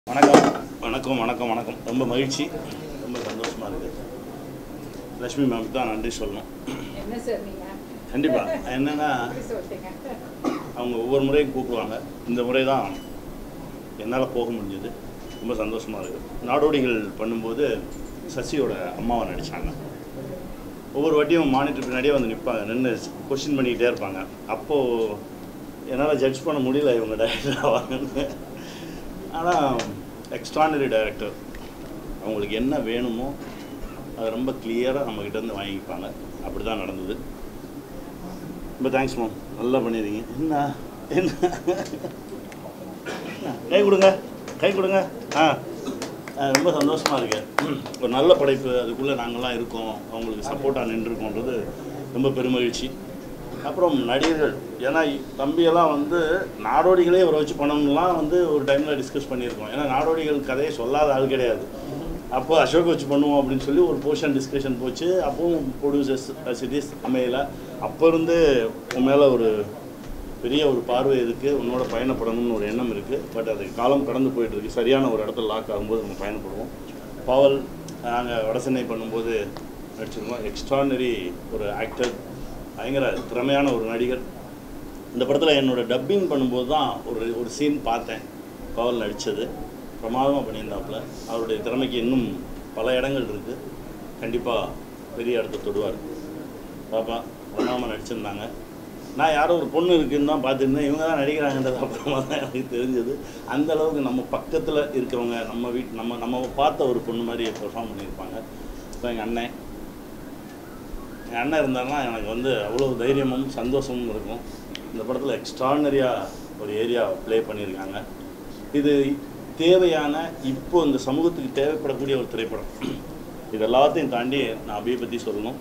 வணக்கம் வணக்கம் வணக்கம் வணக்கம் ரொம்ப மகிழ்ச்சி ரொம்ப சந்தோஷமாக இருக்குது லக்ஷ்மி மேம்க்கு தான் நன்றி சொல்லணும் என்ன சார் நீங்க கண்டிப்பாக என்னென்னா எப்படி சொல்லிட்டீங்க அவங்க ஒவ்வொரு முறையும் கூப்பிடுவாங்க இந்த முறை தான் என்னால் போக முடிஞ்சது ரொம்ப சந்தோஷமாக இருக்குது நாடோடிகள் பண்ணும்போது சசியோட அம்மாவை நடித்தாங்க ஒவ்வொரு வாட்டியும் மானிட்டர் பின்னாடியே வந்து நிற்பாங்க நின்று கொஸ்டின் பண்ணிக்கிட்டே இருப்பாங்க அப்போது என்னால் ஜட்ஜ் பண்ண முடியல இவங்க டைரக்டர் ஆவாங்கன்னு ஆனால் எக்ஸ்ட்ரானரி டைரக்டர் அவங்களுக்கு என்ன வேணுமோ அது ரொம்ப கிளியராக நம்மக்கிட்ட இருந்து வாங்கிப்பாங்க அப்படி தான் நடந்தது ரொம்ப தேங்க்ஸ் மேம் நல்லா பண்ணிடுறீங்க என்ன என்ன என்ன? கை கொடுங்க கை கொடுங்க ஆ ஆ, ரொம்ப சந்தோஷமாக இருக்கு ஒரு நல்ல படைப்பு அதுக்குள்ளே நாங்கள்லாம் இருக்கோம் அவங்களுக்கு சப்போர்ட்டாக நின்றுருக்கோன்றது ரொம்ப பெருமகிழ்ச்சி அப்புறம் நடிகர்கள் ஏன்னா இ- தம்பியெல்லாம் வந்து நாடோடிகளே இவரை வச்சு பண்ணணும்லாம் வந்து ஒரு டைமில் டிஸ்கஸ் பண்ணியிருக்கோம் ஏன்னா நாடோடிகள் கதையை சொல்லாத ஆள் கிடையாது அப்போ அசோக் வச்சு பண்ணுவோம் அப்படின்னு சொல்லி ஒரு போர்ஷன் டிஸ்கஷன் போச்சு அப்பவும் ப்ரொடியூசர்ஸ் சிட்டிஸ் அமையல அப்போ இருந்து உன் மேலே ஒரு பெரிய ஒரு பார்வை இருக்குது உன்னோட பயணப்படணும்னு ஒரு எண்ணம் இருக்குது பட் அது காலம் கடந்து போயிட்டு இருக்கு சரியான ஒரு இடத்துல லாக் ஆகும்போது நம்ம பயணப்படுவோம் பாவல் நாங்கள் வடசென்னை பண்ணும்போது நடிச்சிருக்கோம் எக்ஸ்ட்ரானரி ஒரு ஆக்டர் பயங்கர திறமையான ஒரு நடிகர் இந்த படத்தில் என்னோட டப்பிங் பண்ணும்போது தான் ஒரு ஒரு சீன் பார்த்தேன் பாவல் நடித்தது பிரமாதமாக பண்ணியிருந்தாப்புல அவருடைய திறமைக்கு இன்னும் பல இடங்கள் இருக்குது கண்டிப்பாக பெரிய இடத்த தொடுவார் பாப்பா பண்ணாமல் நடிச்சிருந்தாங்க நான் யாரோ ஒரு பொண்ணு இருக்குன்னு தான் பார்த்துருந்தேன் இவங்க தான் நடிக்கிறாங்கன்றது அப்புறமா தான் எனக்கு தெரிஞ்சது அந்த அளவுக்கு நம்ம பக்கத்தில் இருக்கிறவங்க நம்ம வீட் நம்ம நம்ம பார்த்த ஒரு பொண்ணு மாதிரி பெர்ஃபார்ம் பண்ணியிருப்பாங்க இப்போ எங்கள் அண்ணன் என் அண்ணன் இருந்தாருன்னா எனக்கு வந்து அவ்வளோ தைரியமும் சந்தோஷமும் இருக்கும் இந்த படத்தில் எக்ஸ்ட்ரானரியாக ஒரு ஏரியா ப்ளே பண்ணியிருக்காங்க இது தேவையான இப்போ இந்த சமூகத்துக்கு தேவைப்படக்கூடிய ஒரு திரைப்படம் இது எல்லாத்தையும் தாண்டி நான் அபியை பற்றி சொல்லணும்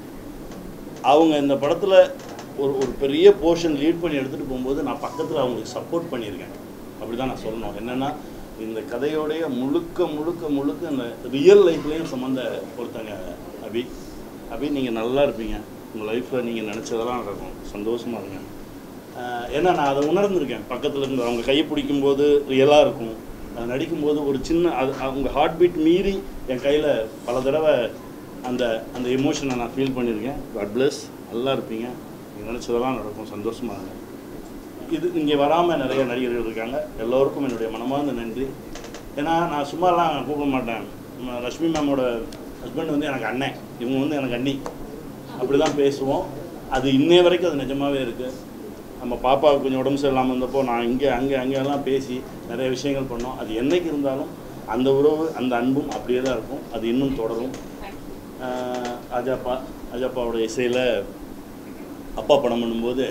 அவங்க இந்த படத்தில் ஒரு ஒரு பெரிய போர்ஷன் லீட் பண்ணி எடுத்துகிட்டு போகும்போது நான் பக்கத்தில் அவங்களுக்கு சப்போர்ட் பண்ணியிருக்கேன் அப்படி தான் நான் சொல்லணும் என்னென்னா இந்த கதையோடைய முழுக்க முழுக்க முழுக்க இந்த ரியல் லைஃப்லேயும் சம்மந்த ஒருத்தங்க அபி அபி நீங்கள் நல்லா இருப்பீங்க உங்கள் லைஃப்பில் நீங்கள் நினச்சதெல்லாம் நடக்கும் சந்தோஷமாக இருங்க ஆஹ் ஏன்னா நான் அதை உணர்ந்திருக்கேன் பக்கத்தில் இருந்து அவங்க கையை பிடிக்கும்போது ரியலாக இருக்கும் அது நடிக்கும்போது ஒரு சின்ன அது அவங்க ஹார்ட் பீட் மீறி என் கையில் பல தடவை அந்த அந்த எமோஷனை நான் ஃபீல் பண்ணியிருக்கேன் காட் பிளஸ் நல்லா இருப்பீங்க நீங்கள் நினச்சதெல்லாம் நடக்கும் சந்தோஷமாக இருங்க இது இங்கே வராமல் நிறைய நடிகர்கள் இருக்காங்க எல்லோருக்கும் என்னுடைய மனமார்ந்த நன்றி ஏன்னா நான் சும்மாலாம் கூப்பிட மாட்டேன் நம்ம ரஷ்மி மேமோட ஹஸ்பண்ட் வந்து எனக்கு அண்ணன் இவங்க வந்து எனக்கு அண்ணி அப்படி தான் பேசுவோம் அது இன்னைய வரைக்கும் அது நிஜமாவே இருக்குது நம்ம பாப்பாவுக்கு கொஞ்சம் உடம்பு சரியில்லாமல் இருந்தப்போ நான் இங்கே அங்கே அங்கெல்லாம் பேசி நிறைய விஷயங்கள் பண்ணோம் அது என்னைக்கு இருந்தாலும் அந்த உறவு அந்த அன்பும் அப்படியே தான் இருக்கும் அது இன்னும் தொடரும் ஆஹ் அஜாப்பா அஜாப்பாவோட இசையில் அப்பா படம் பண்ணும்போது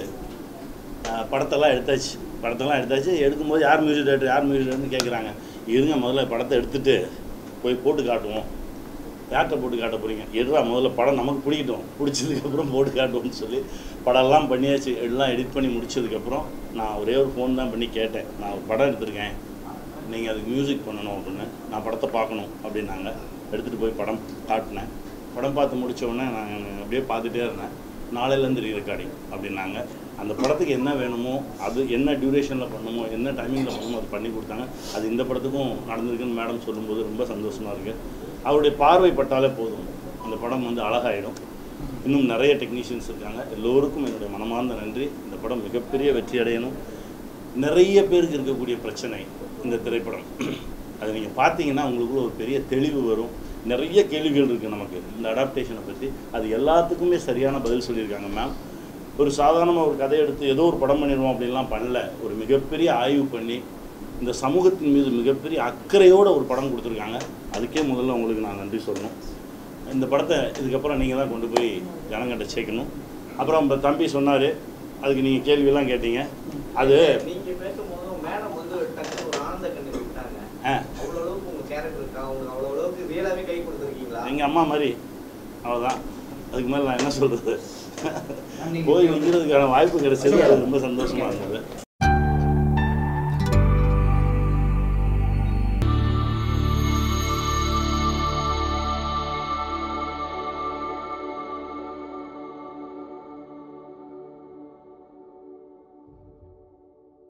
ஆஹ் படத்தெல்லாம் எடுத்தாச்சு படத்தெல்லாம் எடுத்தாச்சு எடுக்கும்போது யார் மியூசிக் டேரக்டர் யார் மியூசிக் டேரக்டர்னு கேட்குறாங்க இருங்க முதல்ல படத்தை எடுத்துட்டு போய் போட்டு காட்டுவோம் யார்கிட்ட போட்டு காட்ட போகிறீங்க எடுறா முதல்ல படம் நமக்கு பிடிக்கட்டும் பிடிச்சதுக்கப்புறம் போட்டு காட்டுவோம்னு சொல்லி படம்லாம் பண்ணியாச்சு எல்லாம் எடிட் பண்ணி முடிச்சதுக்கப்புறம் நான் ஒரே ஒரு ஃபோன் தான் பண்ணி கேட்டேன் நான் ஒரு படம் எடுத்திருக்கேன் நீங்கள் அதுக்கு மியூசிக் பண்ணணும் அப்படின்னு நான் படத்தை பார்க்கணும் அப்படின்னாங்க எடுத்துகிட்டு போய் படம் காட்டினேன் படம் பார்த்து முடிச்ச உடனே நான் அப்படியே பார்த்துட்டே இருந்தேன் நாளையிலேருந்து ரீ ரெக்கார்டிங் அப்படின்னாங்க அந்த படத்துக்கு என்ன வேணுமோ அது என்ன டியூரேஷனில் பண்ணணுமோ என்ன டைமிங்கில் பண்ணணுமோ அது பண்ணி கொடுத்தாங்க அது இந்த படத்துக்கும் நடந்திருக்குன்னு மேடம் சொல்லும்போது ரொம்ப சந்தோஷமாக இருக்குது அவருடைய பார்வை பட்டாலே போதும் அந்த படம் வந்து அழகாயிடும் இன்னும் நிறைய டெக்னீஷியன்ஸ் இருக்காங்க எல்லோருக்கும் என்னுடைய மனமார்ந்த நன்றி இந்த படம் மிகப்பெரிய வெற்றி அடையணும் நிறைய பேருக்கு இருக்கக்கூடிய பிரச்சனை இந்த திரைப்படம் அது நீங்கள் பார்த்தீங்கன்னா உங்களுக்குள்ள ஒரு பெரிய தெளிவு வரும் நிறைய கேள்விகள் இருக்குது நமக்கு இந்த அடாப்டேஷனை பற்றி அது எல்லாத்துக்குமே சரியான பதில் சொல்லியிருக்காங்க மேம் ஒரு சாதாரணமாக ஒரு கதை எடுத்து ஏதோ ஒரு படம் பண்ணிடுவோம் அப்படின்லாம் பண்ணல ஒரு மிகப்பெரிய ஆய்வு பண்ணி இந்த சமூகத்தின் மீது மிகப்பெரிய அக்கறையோட ஒரு படம் கொடுத்துருக்காங்க அதுக்கே முதல்ல உங்களுக்கு நான் நன்றி சொல்லணும் இந்த படத்தை இதுக்கப்புறம் நீங்கள் தான் கொண்டு போய் ஜனங்கிட்ட சேர்க்கணும் அப்புறம் இப்போ தம்பி சொன்னார் அதுக்கு நீங்கள் கேள்வியெல்லாம் கேட்டீங்க அது நீங்க பேசும்போது மேடம் வந்து டக்குனு ஒரு ஆனந்த கண்ணு விட்டாங்க ஆ அவ்வளவு அளவுக்கு உங்க கேரக்டர் இருக்கா உங்களுக்கு அவ்வளவு அளவுக்கு ரியலாவே கை கொடுத்துருக்கீங்களா எங்கள் அம்மா மாதிரி அவ்வளோதான் அதுக்கு மேலே நான் என்ன சொல்கிறது போய் நிற்கிறதுக்கான வாய்ப்பு கிடைச்சது அது ரொம்ப சந்தோஷமாக இருந்தது